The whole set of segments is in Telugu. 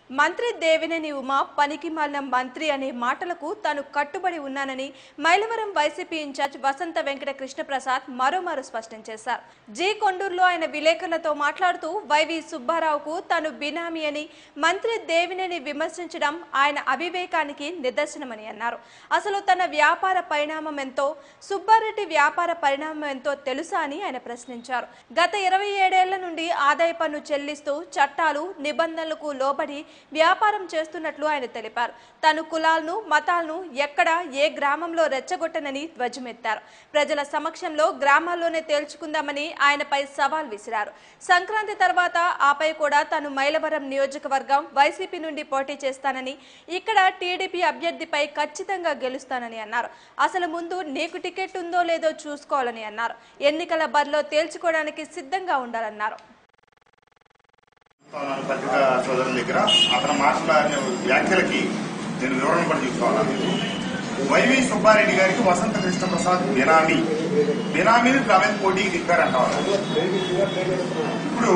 మంత్రి దేవినేని ఉమా పనికి మాలిన మంత్రి అనే మాటలకు తాను కట్టుబడి ఉన్నానని మైలవరం వైసీపీ ఇన్ఛార్జ్ వసంత వెంకట కృష్ణప్రసాద్ మరోమారు స్పష్టం చేశారు జీ కొండూరులో ఆయన విలేకరులతో మాట్లాడుతూ వైవి సుబ్బారావుకు తాను బినామీ అని మంత్రి దేవినేని విమర్శించడం ఆయన అవివేకానికి నిదర్శనమని అన్నారు అసలు తన వ్యాపార పరిణామం ఎంతో సుబ్బారెడ్డి వ్యాపార పరిణామం ఎంతో తెలుసా అని ఆయన ప్రశ్నించారు గత ఇరవై ఏడేళ్ల నుండి ఆదాయ పన్ను చెల్లిస్తూ చట్టాలు నిబంధనలకు లోబడి వ్యాపారం చేస్తున్నట్లు ఆయన తెలిపారు తను కులాలను మతాలను ఎక్కడ ఏ గ్రామంలో రెచ్చగొట్టనని ధ్వజమెత్తారు ప్రజల సమక్షంలో గ్రామాల్లోనే తేల్చుకుందామని ఆయనపై సవాల్ విసిరారు సంక్రాంతి తర్వాత ఆపై కూడా తాను మైలవరం నియోజకవర్గం వైసీపీ నుండి పోటీ చేస్తానని ఇక్కడ టీడీపీ అభ్యర్థిపై ఖచ్చితంగా గెలుస్తానని అన్నారు అసలు ముందు నీకు టికెట్ ఉందో లేదో చూసుకోవాలని అన్నారు ఎన్నికల బరిలో తేల్చుకోవడానికి సిద్ధంగా ఉండాలన్నారు ఉన్నాను పత్రికా సోదరుల దగ్గర అతను మాట్లాడిన వ్యాఖ్యలకి నేను వివరణ కూడా తీసుకోవాలి వైవి సుబ్బారెడ్డి గారికి వసంత కృష్ణ ప్రసాద్ బినామీ బినామీని ఆమె పోటీకి దిక్కారంటారు ఇప్పుడు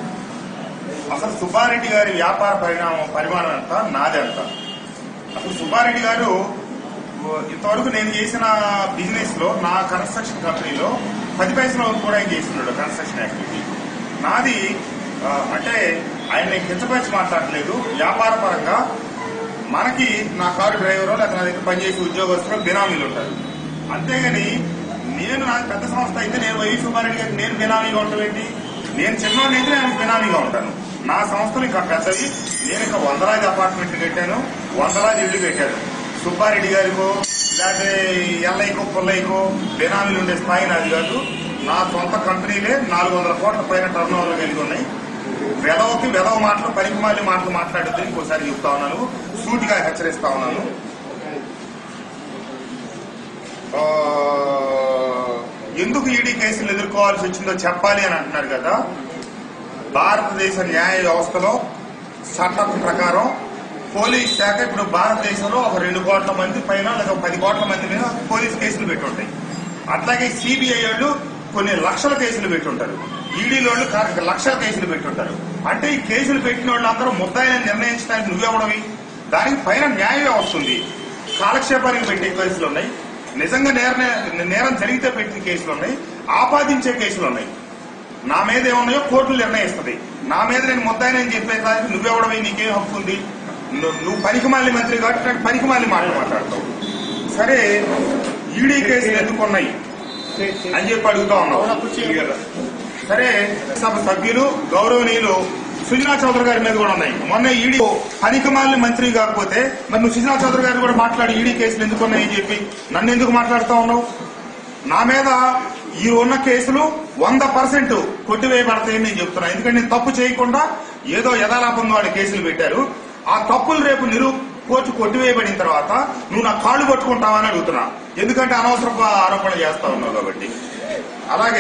అసలు సుబ్బారెడ్డి గారి వ్యాపార పరిణామం పరిమాణం ఎంత నాది ఎంత అసలు సుబ్బారెడ్డి గారు ఇంతవరకు నేను చేసిన బిజినెస్ లో నా కన్స్ట్రక్షన్ కంపెనీలో పది పైసల వరకు కూడా ఆయన చేస్తున్నాడు కన్స్ట్రక్షన్ యాక్టివిటీ నాది ఆ, అంటే ఆయన నేను కించపరిచి మాట్లాడలేదు వ్యాపార పరంగా మనకి నా కారు డ్రైవర్ లేకపోతే నా దగ్గర పనిచేసే ఉద్యోగస్తులు బినామీలు ఉంటారు అంతేగాని నేను నాకు పెద్ద సంస్థ అయితే నేను వైవి సుబ్బారెడ్డి గారికి నేను బినామీగా ఉండటం ఏంటి నేను చిన్నవాడిని అయితే నేను బినామీగా ఉంటాను నా సంస్థలు ఇంకా పెద్దవి నేను ఇంకా వందలాది అపార్ట్మెంట్లు కట్టాను వందలాది ఇళ్లు కట్టాను సుబ్బారెడ్డి గారికో లేకపోతే ఎల్లయ్యకో పుల్లయ్యకో బినామీలు ఉండే స్థాయి నాది కాదు నా సొంత కంపెనీలే నాలుగు వందల కోట్ల పైన టర్న్ ఓవర్లు కలిగి ఉన్నాయి వెలవకి వెలవ మాటలు పనికిమాలి మాటలు మాట్లాడద్దు ఇంకోసారి చెప్తా ఉన్నాను సూటిగా హెచ్చరిస్తా ఉన్నాను ఆ, ఎందుకు ఈడీ కేసులు ఎదుర్కోవాల్సి వచ్చిందో చెప్పాలి అని అంటున్నారు కదా భారతదేశ న్యాయ వ్యవస్థలో చట్టం ప్రకారం పోలీస్ శాఖ ఇప్పుడు భారతదేశంలో ఒక రెండు కోట్ల మంది పైన లేదా ఒక పది కోట్ల మంది మీద పోలీస్ కేసులు పెట్టుంటాయి అట్లాగే సిబిఐ వాళ్ళు కొన్ని లక్షల కేసులు పెట్టుంటారు ఈడీ వాళ్ళు కా- లక్షల కేసులు పెట్టుంటారు అంటే ఈ కేసులు పెట్టిన వాళ్ళందరూ ముద్దాయిలను నిర్ణయించడానికి నువ్వెవడవి దానికి పైన న్యాయ వ్యవస్థ ఉంది కాలక్షేపానికి పెట్టే కేసులు ఉన్నాయి నిజంగా నేర నేరం జరిగితే పెట్టిన కేసులు ఉన్నాయి ఆపాదించే కేసులు ఉన్నాయి నా మీద ఏమున్నాయో కోర్టులు నిర్ణయిస్తుంది నా మీద నేను ముద్దాయినని చెప్పేదానికి నువ్వెవడమై నీకేం హక్కు ఉంది నువ్వు నువ్వు పనికిమాలి మంత్రి కాబట్టి నాకు పనికిమాలి మాటలు మాట్లాడతావు సరే ఈడీ కేసులు ఎందుకు ఉన్నాయి అని చెప్పి అడుగుతా ఉన్నావు సరే సభ సభ్యులు గౌరవనీయులు సుజనా చౌదరి గారి మీద కూడా ఉన్నాయి మొన్న ఈడీ పనికిమాలిన మంత్రి కాకపోతే మరి నువ్వు సుజనా చౌదరి గారు కూడా మాట్లాడి ఈడీ కేసులు ఎందుకు ఉన్నాయని చెప్పి నన్ను ఎందుకు మాట్లాడుతా ఉన్నావు నా మీద ఈ ఉన్న కేసులు వంద పర్సెంట్ కొట్టివేయబడతాయని నేను చెప్తున్నా ఎందుకంటే నేను తప్పు చేయకుండా ఏదో యథాలాపంగా వాళ్ళు కేసులు పెట్టారు ఆ తప్పులు రేపు నిరూ కోర్టు కొట్టివేయబడిన తర్వాత నువ్వు నా కాళ్ళు పట్టుకుంటావని అడుగుతున్నా ఎందుకంటే అనవసరపు ఆరోపణలు చేస్తా ఉన్నావు కాబట్టి అలాగే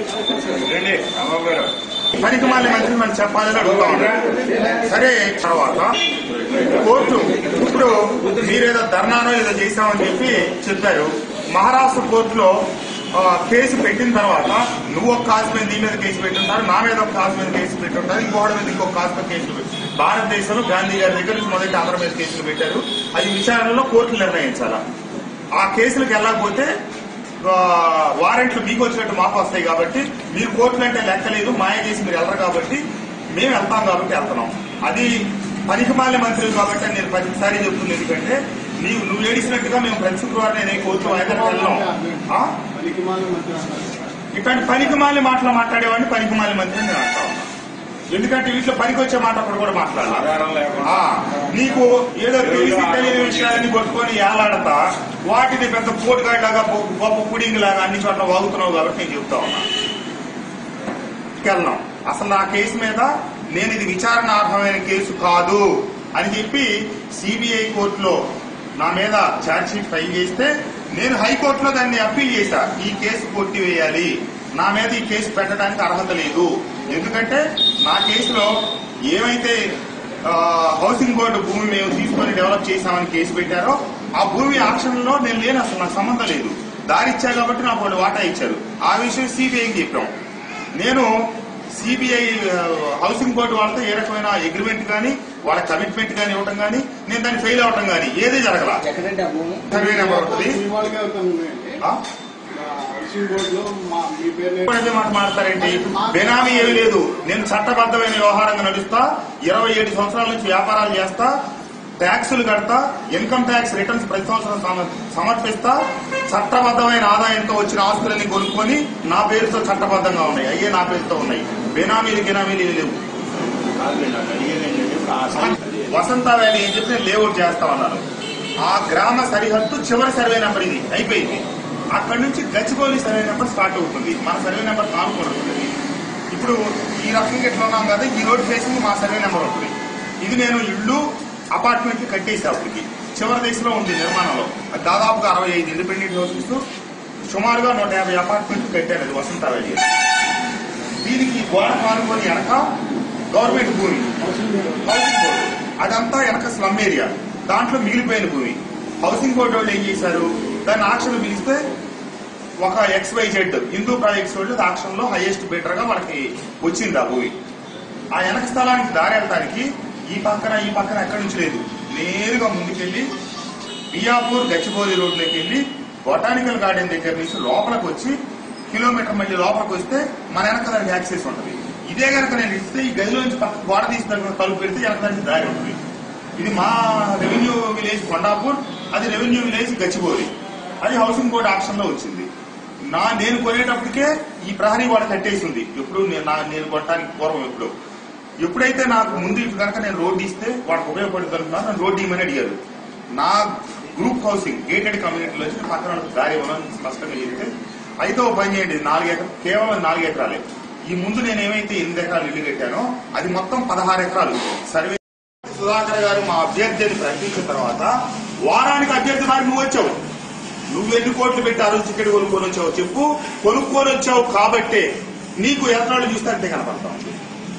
పనికి మాలి మంత్రి మనం చెప్పాలని అడుగుతా ఉన్నాను సరే తర్వాత కోర్టు ఇప్పుడు మీరేదో ధర్నానో ఏదో చేశామని చెప్పి చెప్పారు మహారాష్ట్ర కోర్టులో ఆ, కేసు పెట్టిన తర్వాత నువ్వు ఒక కాసు మీద నీ మీద కేసు పెట్టుంటారు నా మీద ఒక కాసు మీద కేసు పెట్టుంటారు ఇంకోటి మీద ఇంకొక కాసు మీద కేసులు పెట్టి భారతదేశంలో గాంధీ గారి దగ్గర నుంచి మొదటి అందరి మీద కేసులు పెట్టారు అది విచారణలో కోర్టులు నిర్ణయించాలా ఆ కేసులకు వెళ్ళకపోతే ఆ, వారెంట్లు మీకు వచ్చినట్టు మాకు వస్తాయి కాబట్టి మీరు కోర్టులు అంటే లెక్కలేదు మాయ చేసి మీరు వెళ్ళరు కాబట్టి మేము వెళ్తాం కాబట్టి వెళ్తున్నాం అది పనికిమాల మంత్రులు కాబట్టి అని నేను ప్రతిసారి చెప్తుంది ఎందుకంటే నీవు నువ్వు ఏడిసినట్టుగా మేము ప్రతి శుక్రవారం నేను ఏ కోర్టు ఎక్కడికి వెళ్ళాం ఆ? ఇట్లాంటి పనికిమాలి మాటలు మాట్లాడేవాడిని పనికిమాలి మంత్రి అని నేను అంటా ఉన్నా. ఎందుకంటే వీటిలో పనికి వచ్చే మాట ఒకటి కూడా మాట్లాడాలి ఆ, నీకు ఏదో తెలిసి తెలియని విషయాన్ని పట్టుకొని ఏలాడతా వాటిని పెద్ద పోటుగాడి లాగా గొప్ప పుడింగ్ లాగా అన్ని చోట్ల వాగుతున్నావు కాబట్టి నేను చెప్తా ఉన్నా వెళ్దాం అసలు నా కేసు మీద నేను ఇది విచారణార్హమైన కేసు కాదు అని చెప్పి సిబిఐ కోర్టులో నా మీద ఛార్జ్ షీట్ ఫైల్ చేస్తే నేను హైకోర్టులో దాన్ని అప్పీల్ చేశా ఈ కేసు కొట్టివేయాలి నా మీద ఈ కేసు పెట్టడానికి అర్హత లేదు ఎందుకంటే నా కేసులో ఏమైతే ఆ, హౌసింగ్ బోర్డు భూమి మేము తీసుకొని డెవలప్ చేశామని కేసు పెట్టారో ఆ భూమి ఆక్షన్లో నేను లేను అసలు నాకు సంబంధం లేదు దారి ఇచ్చా కాబట్టి నాకు వాళ్ళు వాటా ఇచ్చారు ఆ విషయం సిబిఐకి చెప్పాం నేను సిబిఐ హౌసింగ్ బోర్డు వాళ్ళతో ఏ రకమైన అగ్రిమెంట్ కానీ వాళ్ళ కమిట్మెంట్ కానీ ఇవ్వటం కానీ నేను దాన్ని ఫెయిల్ అవటం కానీ ఏది జరగల ఎక్కడంటే ఆ భూమి సర్వే నెంబర్ ఉంటుంది మీ వాళ్ళకే అవుతాను ఉన్నాయండి ఆ? హౌసింగ్ బోర్డులో మా మీ పేరు ఇప్పుడు అదే మాట మాట్లాడతారేంటి బెనామీ ఏమీ లేదు నేను చట్టబద్ధమైన వ్యవహారంగా నడుస్తా ఇరవై ఏడు సంవత్సరాల నుంచి వ్యాపారాలు చేస్తా ట్యాక్సులు కడతా ఇన్కమ్ ట్యాక్స్ రిటర్న్స్ ప్రతి సంవత్సరం సమ- సమర్పిస్తా చట్టబద్ధమైన ఆదాయంతో వచ్చిన ఆస్తులన్నీ కొనుక్కొని నా పేరుతో చట్టబద్ధంగా ఉన్నాయి అయ్యే నా పేరుతో ఉన్నాయి బెనామీలు గినామీలు ఏమీ లేవు వసంత వ్యాలీ ఏం చెప్పి నేను లేఅవుట్ చేస్తామన్నాను ఆ గ్రామ సరిహద్దు చివరి సర్వే నెంబర్ ఇది అయిపోయింది అక్కడి నుంచి గచ్చిబౌలి సర్వే నెంబర్ స్టార్ట్ అవుతుంది మన సర్వే నెంబర్ కానుకొని ఉంటుంది ఇప్పుడు ఈ రకంగా ఎట్లా ఉన్నాం కదా ఈ రోడ్ ఫేసింగ్ మా సర్వే నెంబర్ ఉంటుంది ఇది నేను ఇల్లు అపార్ట్మెంట్ కట్టేసి అప్పటికి చివరి దశలో ఉంది నిర్మాణంలో అది దాదాపుగా అరవై ఐదు ఇండిపెండెంట్ హౌసెస్ సుమారుగా నూట యాభై అపార్ట్మెంట్లు కట్టారు అది వసంత వ్యాలీ దీనికి గోడ కానుకొని వెనక గవర్నమెంట్ భూమి హౌసింగ్ బోర్డు అదంతా వెనక స్లమ్ ఏరియా దాంట్లో మిగిలిపోయిన భూమి హౌసింగ్ బోర్డు వాళ్ళు ఏం చేశారు దాన్ని ఆక్షన్ పిలిస్తే ఒక X Y Z Hindu projects వాళ్ళు ఆక్షన్ లో హైయెస్ట్ బెటర్ గా మనకి వచ్చింది ఆ భూమి ఆ వెనక స్థలానికి దారి వెళ్ళడానికి ఈ పక్కన ఈ పక్కన ఎక్కడి నుంచి లేదు నేరుగా ముందుకెళ్లి బియాపూర్ గచ్చిబౌలి రోడ్లోకి వెళ్ళి బొటానికల్ గార్డెన్ దగ్గర నుంచి లోపలికి వచ్చి కిలోమీటర్ మళ్ళీ లోపలికి వస్తే మన వెనక దానికి యాక్సెస్ ఉంటుంది ఇదే కనుక నేను ఇస్తే ఈ గదిలో నుంచి పక్క గోడ తీసి దానికి తలుపు పెడితే వెనక దానికి దారి ఉంటుంది ఇది మా రెవెన్యూ విలేజ్ కొండాపూర్ అది రెవెన్యూ విలేజ్ గచ్చిబౌలి అది హౌసింగ్ బోర్డ్ ఆప్షన్ లో వచ్చింది నా నేను కొనేటప్పటికే ఈ ప్రహరీ వాడు కట్టేసి ఉంది ఎప్పుడు నేను నా- నేను కొట్టడానికి పూర్వం ఎప్పుడు ఎప్పుడైతే నాకు ముందు ఇటు కనుక నేను రోడ్డు ఇస్తే వాడికి ఉపయోగపడుతుంది అనుకున్నా నన్ను రోడ్డు ఇవ్వమని అడిగారు నా గ్రూప్ హౌసింగ్ గేటెడ్ కమ్యూనిటీలో వచ్చి పక్కన వాళ్ళకి దారి ఇవ్వాలని స్పష్టంగా చెప్తే అయితే ఓ పని చేయండి ఇది నాలుగు ఎకరాలు కేవలం నాలుగు ఎకరాలే ఈ ముందు నేను ఏమైతే ఎనిమిది ఎకరాలు ఇల్లు కట్టానో అది మొత్తం పదహారు ఎకరాలు సర్వే సుధాకర్ గారు మా అభ్యర్థిని ప్రకటించిన తర్వాత వారానికి అభ్యర్థి వారికి నువ్వు వచ్చావు నువ్వు ఎన్ని కోట్లు పెట్టి ఆ రోజు టికెట్ కొనుక్కొని వచ్చావు చెప్పు కొనుక్కొని వచ్చావు కాబట్టే నీకు ఎకరాలు చూస్తే అంతే కనపడతా ఉంది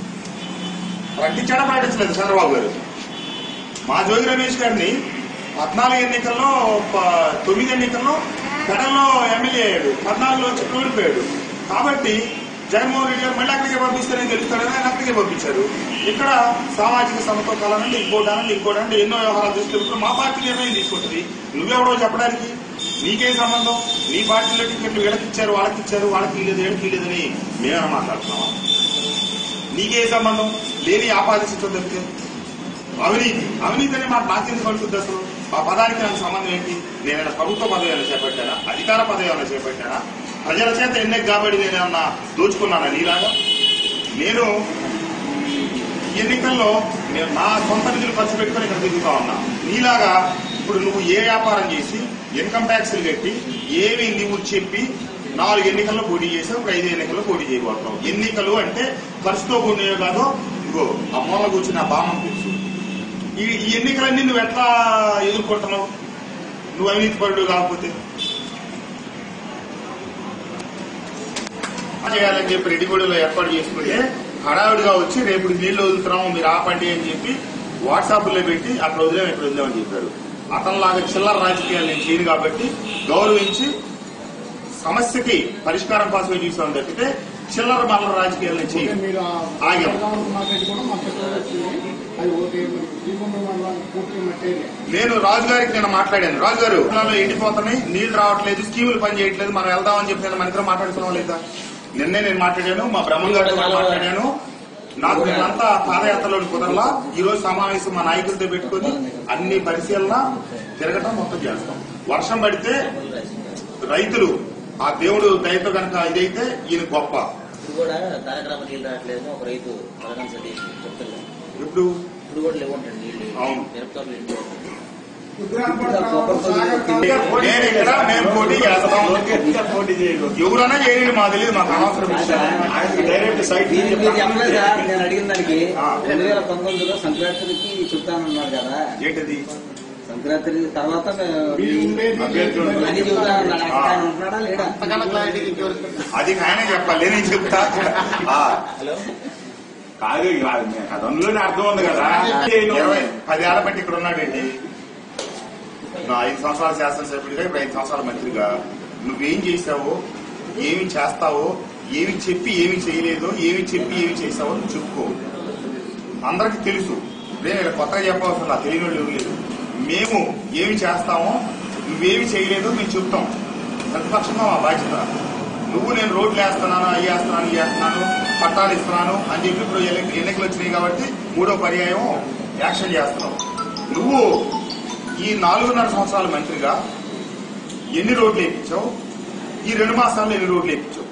ప్రకటించడం ప్రకటించలేదు చంద్రబాబు గారు మా జోగి రమేష్ గారిని పద్నాలుగు ఎన్నికల్లో ప- తొమ్మిది ఎన్నికల్లో పెడల్లో ఎమ్మెల్యే అయ్యాడు పద్నాలుగులో వచ్చి ఓడిపోయాడు కాబట్టి జగన్మోహన్ రెడ్డి గారు మళ్ళీ అక్కడికే పంపిస్తారని తెలుస్తాడని ఆయన అక్కడికే పంపించారు ఇక్కడ సామాజిక సమతోకాలనండి ఇంకోటానండి ఇంకోటండి ఎన్నో వ్యవహారాలు తీసుకెళ్తున్నారు మా పార్టీ నిర్ణయం తీసుకుంటుంది నువ్వెవడో చెప్పడానికి నీకేం సంబంధం నీ పార్టీలో టికెట్లు వీళ్ళకి ఇచ్చారు వాళ్ళకి ఇచ్చారు వాళ్ళకి ఇల్లేదు వీళ్ళకి ఇల్లేదని మేమైనా మాట్లాడుతున్నామా నీకే సంబంధం లేని ఆపాదించడం తప్పితే అవినీతి అవినీతి అనే మాట నాకెందుకు పడుతుంది అసలు ఆ పదానికి నాకు సంబంధం ఏంటి నేనైనా ప్రభుత్వ పదవి ఏమైనా చేపట్టానా అధికార పదవి ఏమైనా చేపట్టానా ప్రజల చేత ఎన్నిక కాబట్టి నేనేమన్నా దోచుకున్నానా నీలాగా నేను ఈ ఎన్నికల్లో నేను నా సొంత నిధులు ఖర్చు పెట్టుకొని ఇక్కడ తిరుగుతా ఉన్నా నీలాగా ఇప్పుడు నువ్వు ఏ వ్యాపారం చేసి ఇన్కమ్ ట్యాక్స్లు కట్టి ఏమి నువ్వు చెప్పి నాలుగు ఎన్నికల్లో పోటీ చేసావు ఇప్పుడు ఐదు ఎన్నికల్లో పోటీ చేయబోతున్నావు ఎన్నికలు అంటే ఖర్చుతో కూడినవే కాదు ఇగో ఆ మూల కూర్చుని ఆ బామం తెలుసు ఈ ఈ ఎన్నికలన్నీ నువ్వు ఎట్లా ఎదుర్కొంటున్నావు నువ్వు అవినీతి పరుడు కాకపోతే చేయాలని చెప్పి రెడ్డిగూడలో ఏర్పాటు చేసుకుంటే హడావిడిగా వచ్చి రేపు నీళ్లు వదులుతున్నాము మీరు ఆపండి అని చెప్పి వాట్సాప్ లో పెట్టి అక్కడ వదిలేం ఇక్కడ వదిలేమని చెప్పారు అతనిలాగా చిల్లర రాజకీయాలు నేను చేయను కాబట్టి గౌరవించి సమస్యకి పరిష్కారం కోసమే చూసాం తప్పితే చిల్లర మల్లర రాజకీయాలు నేను ఓకే, చేయను మీరు ఆ ఆగాం. మాట్లాడి కూడా మా చెప్పారు వచ్చింది అది ఓకే మరి దీపం మండలానికి పూర్తి మట్టేరియా నేను రాజు గారికి నేను మాట్లాడాను రాజు గారు పొలాల్లో ఎండిపోతున్నాయి నీళ్లు రావట్లేదు స్కీములు పని చేయట్లేదు మనం వెళ్దామని చెప్పి నేను మన ఇద్దరం మాట్లాడుకున్నాం లేదా నిన్నే నేను మాట్లాడాను మా బ్రహ్మం గారితో కూడా మాట్లాడాను నాకు నేనంతా పాదయాత్రలోని కుదరలా ఈ రోజు సమావేశం మా నాయకులతో పెట్టుకొని అన్ని పరిశీలన తిరగటం మొత్తం చేస్తాం వర్షం పడితే రైతులు ఆ దేవుడు దయతో కనుక ఇదైతే ఈయన గొప్ప ఇప్పుడు కూడా తారకరామ నీళ్ళు రావట్లేదు ఒక రైతు పథకం సతీష్ చెప్తున్నారు ఇప్పుడు ఇప్పుడు కూడా లేవంటాడు నీళ్ళు అవును. మిరపతోటలు ఇంటి నేను ఇక్కడ మేము పోటీ చేస్తాం ఎవరైనా చేయండి మా తెలియదు మాకు అనవసరం డైరెక్ట్ సైట్ మీరు మీరు చెప్పలేదు సార్ నేను అడిగిన దానికి ఆ. రెండు వేల పంతొమ్మిదిలో సంక్రాంతికి చెప్తానన్నారు కదా ఏంటది సంక్రాంతి తర్వాత మీ ఉండేది అని చెప్తానన్నాడు అక్కడ ఆయన ఉంటున్నాడా లేడా అది ఆయనే చెప్పాలి నేను చెప్తా ఆ, కాదు ఇక అది అందులోనే అర్థం ఉంది కదా ఇరవై పది ఏళ్ల బట్టి ఇక్కడ ఉన్నాడండి నువ్వు ఐదు సంవత్సరాలు శాసనసభ్యుడిగా ఇప్పుడు ఐదు సంవత్సరాల మంత్రిగా నువ్వేం చేశావో ఏమి చేస్తావో ఏమి చెప్పి ఏమి చేయలేదో ఏమి చెప్పి ఏమి చేసావో నువ్వు చెప్పుకో అందరికి తెలుసు నేను ఇలా కొత్తగా చెప్పవలసిన నా తెలియని వాళ్ళు ఎవరు లేదు మేము ఏమి చేస్తామో నువ్వేమి చేయలేదో మేము చెప్తాం ప్రతిపక్షంగా మా బాధ్యత నువ్వు నేను రోడ్లు వేస్తున్నాను అవి వేస్తున్నాను ఇవి వేస్తున్నాను పట్టాలు ఇస్తున్నాను అని చెప్పి ఇప్పుడు ఎన్ని- ఎన్నికలు వచ్చినాయి కాబట్టి మూడో పర్యాయం యాక్షన్ చేస్తున్నావు నువ్వు ఈ నాలుగున్నర సంవత్సరాల మంత్రిగా ఎన్ని రోడ్లు వేయించావు ఈ రెండు మాసాల్లో ఎన్ని రోడ్లు వేయించావు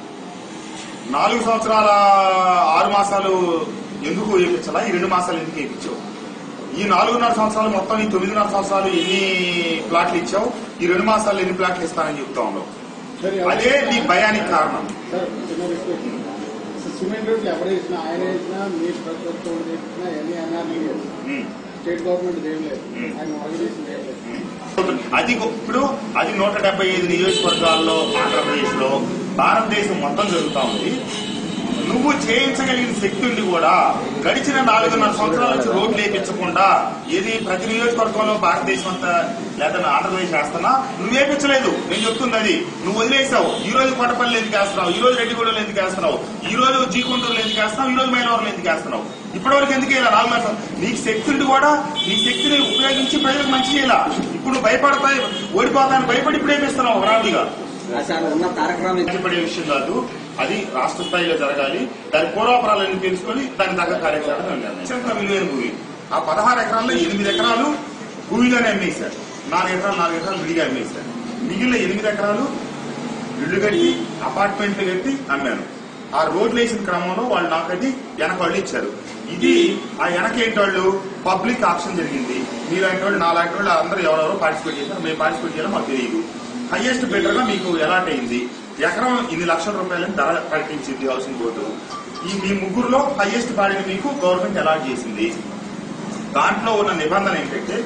నాలుగు సంవత్సరాల ఆరు మాసాలు ఎందుకు వేయించాలా ఈ రెండు మాసాలు ఎందుకు వేయించావు ఈ నాలుగున్నర సంవత్సరాలు మొత్తం ఈ తొమ్మిదిన్నర సంవత్సరాలు ఎన్ని ప్లాట్లు ఇచ్చావు ఈ రెండు మాసాలు ఎన్ని ప్లాట్లు ఇస్తానని చెప్తా ఉన్నావు సరే అదే నీ భయానికి కారణం సార్ చిన్న రిక్వెస్ట్ అసలు సిమెంట్ రోడ్లు ఎవరు వేసినా ఆయన వేసినా మీ ప్రభుత్వం వేసినా ఎన్ని ఎన్ఆర్లీ ఉమ్. స్టేట్ గవర్నమెంట్ ఏం లేదు Hmm. ఆయన ఆర్గనైజేషన్ ఏం లేదు అది ఇప్పుడు అది నూట డెబ్బై ఐదు నియోజకవర్గాల్లో ఆంధ్రప్రదేశ్ లో భారతదేశం మొత్తం జరుగుతా ఉంది నువ్వు చేయించగలిగిన శక్తి ఉండి కూడా గడిచిన నాలుగున్నర సంవత్సరాల నుంచి రోడ్లు వేయించకుండా ఏది ప్రతి నియోజకవర్గంలో భారతదేశం అంతా లేదా ఆంధ్రప్రదేశ్ వేస్తున్నా నువ్వు వేయించలేదు నేను చెప్తుంది అది నువ్వు వదిలేసావు ఈ రోజు కొట్టపల్లి ఎందుకు వేస్తున్నావు ఈ రోజు రెడ్డిగూడలో ఎందుకు వేస్తున్నావు ఈ రోజు జీకొండూరులో ఎందుకు వేస్తున్నావు ఈ రోజు మైలవరంలో ఎందుకు వేస్తున్నావు ఇప్పటివరకు ఎందుకు ఇలా నాలుగున్నర సంవత్సరాలు? నీకు శక్తి ఉండి కూడా నీ శక్తిని ఉపయోగించి ప్రజలకు మంచి చేయాల ఇప్పుడు నువ్వు భయపడతాయి ఓడిపోతాను భయపడి ఇప్పుడు వేపిస్తున్నావు రాముడిగా సార్ ఉన్న తారక రామన్ పడే విషయం కాదు అది రాష్ట్ర స్థాయిలో జరగాలి దాని పూర్వాపరాలన్నీ తెలుసుకొని దాని తగ్గ కార్యాచరణ నిర్ణయించారు విలువైన భూమి ఆ పదహారు ఎకరాల్లో ఎనిమిది ఎకరాలు భూమిలోనే అమ్మేశారు నాలుగు ఎకరాలు నాలుగు ఎకరాలు విడిగా అమ్మేశారు మిగిలిన ఎనిమిది ఎకరాలు ఇల్లు కట్టి అపార్ట్మెంట్లు కట్టి అమ్మాను ఆ రోడ్లు వేసిన క్రమంలో వాళ్ళు నాకు అది వెనక వాళ్ళు ఇచ్చారు ఇది ఆ వెనక ఏంటి వాళ్ళు పబ్లిక్ ఆప్షన్ జరిగింది మీలాంటి వాళ్ళు నాలాంటి వాళ్ళు అందరూ ఎవరెవరో పార్టిసిపేట్ చేశారు మేము పార్టిసిపేట్ చేయాలో మాకు తెలియదు హైయెస్ట్ బిల్డర్ గా మీకు ఎలాంటి అయింది ఎకరం ఇన్ని లక్షల రూపాయలని ధర ప్రకటించింది హౌసింగ్ బోర్డు ఈ మీ ముగ్గురులో హైయెస్ట్ బాడీని మీకు గవర్నమెంట్ అలాట్ చేసింది దాంట్లో ఉన్న నిబంధన ఏంటంటే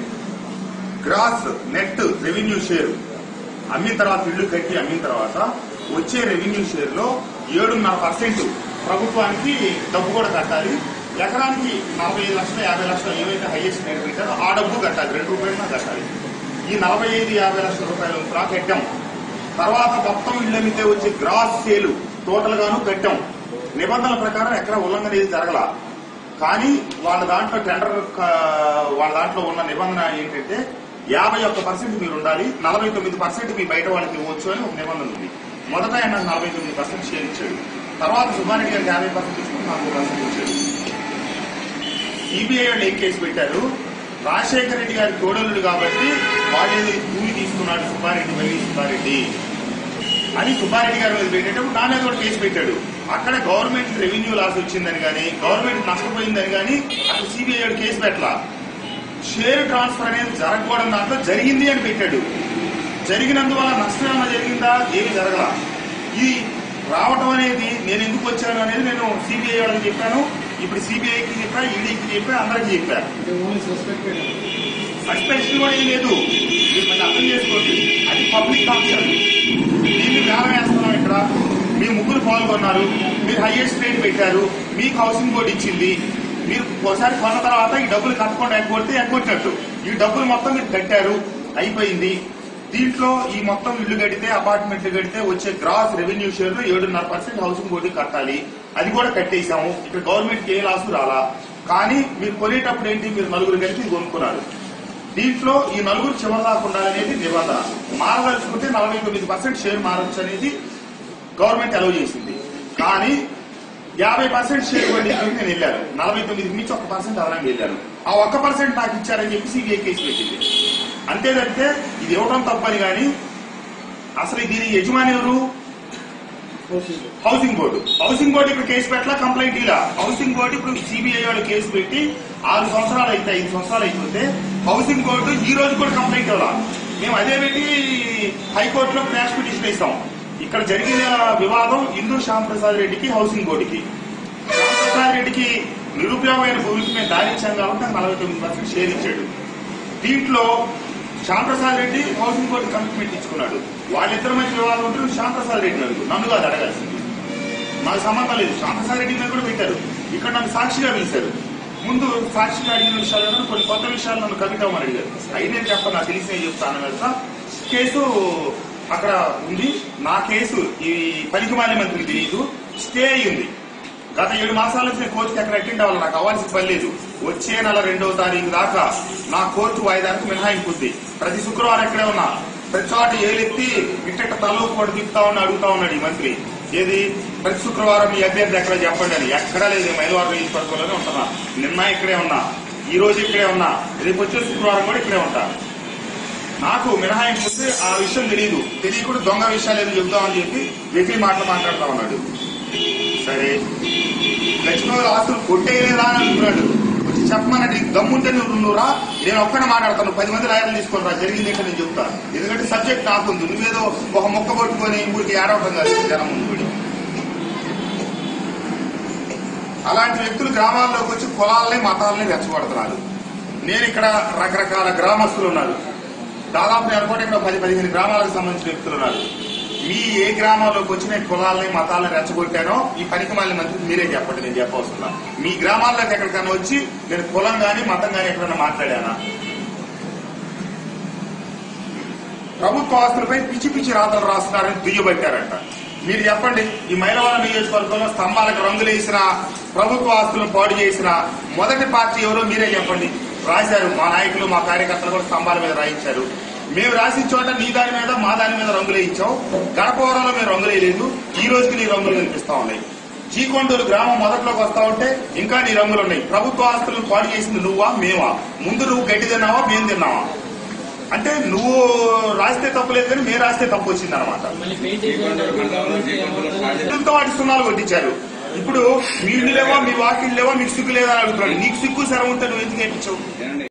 గ్రాస్ నెట్ రెవెన్యూ షేర్ అమ్మిన తర్వాత ఇల్లు కట్టి అమ్మిన తర్వాత వచ్చే రెవెన్యూ షేర్ లో ఏడున్నర పర్సెంట్ ప్రభుత్వానికి డబ్బు కూడా కట్టాలి ఎకరానికి నలభై ఐదు లక్షలు యాభై లక్షలు ఏవైతే హైయెస్ట్ రేట్ పెట్టారో ఆ డబ్బు కట్టాలి రెండు రూపాయలు కట్టాలి ఈ నలభై ఐదు యాభై లక్షల రూపాయలు కూడా కట్టాం తర్వాత మొత్తం ఇల్లు అమ్మితే వచ్చే గ్రాస్ సేలు టోటల్ గాను కట్టాం నిబంధనల ప్రకారం ఎక్కడ ఉల్లంఘన ఏది జరగల కానీ వాళ్ళ దాంట్లో టెండర్ క- వాళ్ళ దాంట్లో ఉన్న నిబంధన ఏంటంటే యాభై ఒక్క పర్సెంట్ మీరు ఉండాలి నలభై తొమ్మిది పర్సెంట్ మీ బయట వాళ్ళకి ఇవ్వచ్చు అని ఒక నిబంధన ఉంది మొదట ఆయన నాకు నలభై తొమ్మిది పర్సెంట్ షేర్ ఇచ్చాడు తర్వాత సుబ్బారెడ్డి గారికి యాభై పర్సెంట్ ఇచ్చుకుని నాలుగు పర్సెంట్ ఇచ్చాడు సిబిఐ వాళ్ళు ఏం కేసు పెట్టారు రాజశేఖర రెడ్డి గారి తోడలుడు కాబట్టి వాళ్ళు ఏదో భూమి తీసుకున్నాడు సుబ్బారెడ్డి మళ్ళీ సుబ్బారెడ్డి అని సుబ్బారెడ్డి గారి మీద పెట్టేటప్పుడు నా మీద కూడా కేసు పెట్టాడు అక్కడ గవర్నమెంట్ రెవెన్యూ లాస్ వచ్చిందని కానీ గవర్నమెంట్ నష్టపోయిందని కానీ అక్కడ సిబిఐ వాడు కేసు పెట్టలా షేర్ ట్రాన్స్ఫర్ అనేది జరగకూడదు దాంట్లో జరిగింది అని పెట్టాడు జరిగినందువల్ల నష్టం ఏమైనా జరిగిందా ఏమి జరగల ఈ రావటం అనేది నేను ఎందుకు వచ్చాను అనేది నేను సిబిఐ వాళ్ళకి చెప్పాను ఇప్పుడు సిబిఐకి చెప్పా ఈడీకి చెప్పా అందరికీ చెప్పా అంటే ఓన్లీ సస్పెక్టెడ్ సస్పెన్షన్ కూడా ఏం లేదు మీరు మళ్ళీ అర్థం చేసుకోండి అది పబ్లిక్ ఆప్షన్ దీన్ని వేలం వేస్తున్నాం ఇక్కడ మీ ముగ్గురు పాల్గొన్నారు మీరు హైయెస్ట్ రేట్ పెట్టారు మీకు హౌసింగ్ బోర్డు ఇచ్చింది మీరు ఒకసారి కొన్న తర్వాత ఈ డబ్బులు కట్టకుండా ఎగ్గొడితే ఎగ్గొట్టినట్టు ఈ డబ్బులు మొత్తం మీరు కట్టారు అయిపోయింది దీంట్లో ఈ మొత్తం ఇల్లు కడితే అపార్ట్మెంట్లు కడితే వచ్చే గ్రాస్ రెవెన్యూ షేర్ లో ఏడున్నర పర్సెంట్ హౌసింగ్ బోర్డు కట్టాలి అది కూడా కట్టేశాము ఇక్కడ గవర్నమెంట్ ఏ లాసు రాలా కానీ మీరు కొనేటప్పుడు ఏంటి మీరు నలుగురు కలిపి ఇది కొనుక్కున్నారు దీంట్లో ఈ నలుగురు చివరి దాకా ఉండాలనేది నిబంధన మారదలుచుకుంటే నలభై తొమ్మిది పర్సెంట్ షేర్ మారచ్చు అనేది గవర్నమెంట్ అలౌ చేసింది కానీ యాభై పర్సెంట్ షేర్ ఇవ్వండి అని నేను వెళ్ళాను నలభై తొమ్మిది మించి ఒక పర్సెంట్ అదనంగా వెళ్ళాను ఆ ఒక్క పర్సెంట్ నాకు ఇచ్చారని చెప్పి సిబిఐ కేసు పెట్టింది అంతే తప్పితే ఇది ఇవ్వడం తప్పని కానీ అసలు దీని యజమాని ఎవరు హౌసింగ్ బోర్డు హౌసింగ్ బోర్డు ఇప్పుడు కేసు పెట్టలా కంప్లైంట్ ఇలా హౌసింగ్ బోర్డు ఇప్పుడు సిబిఐ వాళ్ళు కేసు పెట్టి ఆరు సంవత్సరాలు అయితే ఐదు సంవత్సరాలు అయిపోతే హౌసింగ్ బోర్డు ఈ రోజు కూడా కంప్లైంట్ ఇవ్వాలా మేము అదే పెట్టి హైకోర్టులో క్రాష్ పిటిషన్ ఇస్తాం ఇక్కడ జరిగిన వివాదం ఇందూ శ్యామ్ ప్రసాద్ రెడ్డికి హౌసింగ్ బోర్డుకి శ్యామ్ ప్రసాద్ రెడ్డికి నిరుపయోగమైన భూమికి మేము దారిచ్చాం కాబట్టి నాకు నలభై తొమ్మిది పర్సెంట్ షేర్ ఇచ్చాడు దీంట్లో Shyam Prasad Reddy housing board commitment ఇచ్చుకున్నాడు వాళ్ళిద్దరి మధ్య వివాదం ఉంటే నువ్వు శ్యామ్ ప్రసాద్ రెడ్డి అడుగు నన్ను కాదు అడగాల్సింది నాకు సంబంధం లేదు శ్యామ్ ప్రసాద్ రెడ్డి మీద కూడా పెట్టారు ఇక్కడ నన్ను సాక్షిగా పిలిచారు ముందు సాక్షిగా అడిగిన విషయాలు ఏమన్నా కొన్ని కొత్త విషయాలు నన్ను కమిట్ అవ్వమని అడిగారు అవి నేను చెప్పను నాకు తెలిసిన చెప్తాను కదా కేసు అక్కడ ఉంది నా కేసు ఈ పనికిమాలి మంత్రికి తెలియదు స్టే అయ్యింది గత ఏడు మాసాల నుంచి నేను కోర్టుకి ఎక్కడ అటెండ్ అవ్వాలి నాకు అవ్వాల్సిన పని లేదు వచ్చే నెల రెండవ తారీఖు దాకా నా కోర్టు వాయిదానికి మినహాయింపు ఉంది ప్రతి శుక్రవారం ఇక్కడే ఉన్నా ప్రతి చోట ఏలెత్తి ఇట్ట తలో కూడా తిప్పుతా ఉన్నా అడుగుతా ఉన్నాడు ఈ మంత్రి ఏది ప్రతి శుక్రవారం మీ అభ్యర్థి ఎక్కడ చెప్పండి అని ఎక్కడా లేదు మైలవారం నియోజకవర్గంలోనే ఉంటున్నా నిన్న ఇక్కడే ఉన్నా ఈ రోజు ఇక్కడే ఉన్నా రేపు వచ్చే శుక్రవారం కూడా ఇక్కడే ఉంటా నాకు మినహాయింపు ఉంది ఆ విషయం తెలియదు తెలియకుండా దొంగ విషయాలు ఏదో చెబుతామని చెప్పి వెకిలి మాటలు మాట్లాడుతా ఉన్నాడు సరే లక్ష్మణుల ఆస్తులు కొట్టేయలేదా అని అంటున్నాడు వచ్చి చెప్పమన్నట్టు నీకు దమ్ముంటే నువ్వు నువ్వురా నేను ఒక్కడ మాట్లాడతాను పది మంది లాయర్లు తీసుకొని రా జరిగింది ఏంటో నేను చెప్తా ఎందుకంటే సబ్జెక్ట్ నాకుంది నువ్వేదో ఒక మొక్క కొట్టుకొని ఊరికి ఏడవటం కాదు జనం ముందు పడి. అలాంటి వ్యక్తులు గ్రామాల్లోకి వచ్చి కులాలని మతాలని రెచ్చగొడుతున్నారు నేను ఇక్కడ రకరకాల గ్రామస్తులు ఉన్నారు దాదాపు నేను అనుకోండి ఇక్కడ పది పదిహేను గ్రామాలకు సంబంధించిన వ్యక్తులు ఉన్నారు మీ ఏ గ్రామాల్లోకి వచ్చి నేను కులాలని మతాలని రెచ్చగొట్టానో ఈ పనికి మళ్ళీ మంత్రికి మీరే చెప్పండి నేను చెప్పవలసిన మీ గ్రామాల్లోకి ఎక్కడికైనా వచ్చి నేను కులం గాని మతం గాని ఎక్కడైనా మాట్లాడానా ప్రభుత్వ ఆస్తులపై పిచ్చి పిచ్చి రాతలు రాస్తున్నారని దుయ్యబట్టారంట మీరు చెప్పండి ఈ మైలవరం నియోజకవర్గంలో స్తంభాలకు రంగులు వేసిన ప్రభుత్వ ఆస్తులను పాడు చేసిన మొదటి పార్టీ ఎవరో మీరే చెప్పండి రాశారు మా నాయకులు మా కార్యకర్తలు కూడా స్తంభాల మీద రాయించారు మేము రాసిన చోట నీ దాని మీద మా దాని మీద రంగులు వేయించాం గడపవరంలో మేము రంగులు వేయలేదు ఈ రోజుకి నీ రంగులు కనిపిస్తా ఉన్నాయి చీకొండూరు గ్రామం మొదట్లోకి వస్తా ఉంటే ఇంకా నీ రంగులు ఉన్నాయి ప్రభుత్వ ఆస్తులను పాడు చేసింది నువ్వా మేమా ముందు నువ్వు గడ్డి తిన్నావా మేము తిన్నావా అంటే నువ్వు రాస్తే తప్పు లేదు కానీ మేము రాస్తే తప్పు వచ్చింది అనమాట ఎంతో వాటి సున్నాలు కొట్టించారు ఇప్పుడు మీ ఇల్లు లేవా మీ వాకిళ్ళు లేవా మీకు సిగ్గు లేదా అని అడుగుతున్నాడు నీకు సిగ్గు సరం ఉంటే నువ్వు ఎందుకు వేయించావు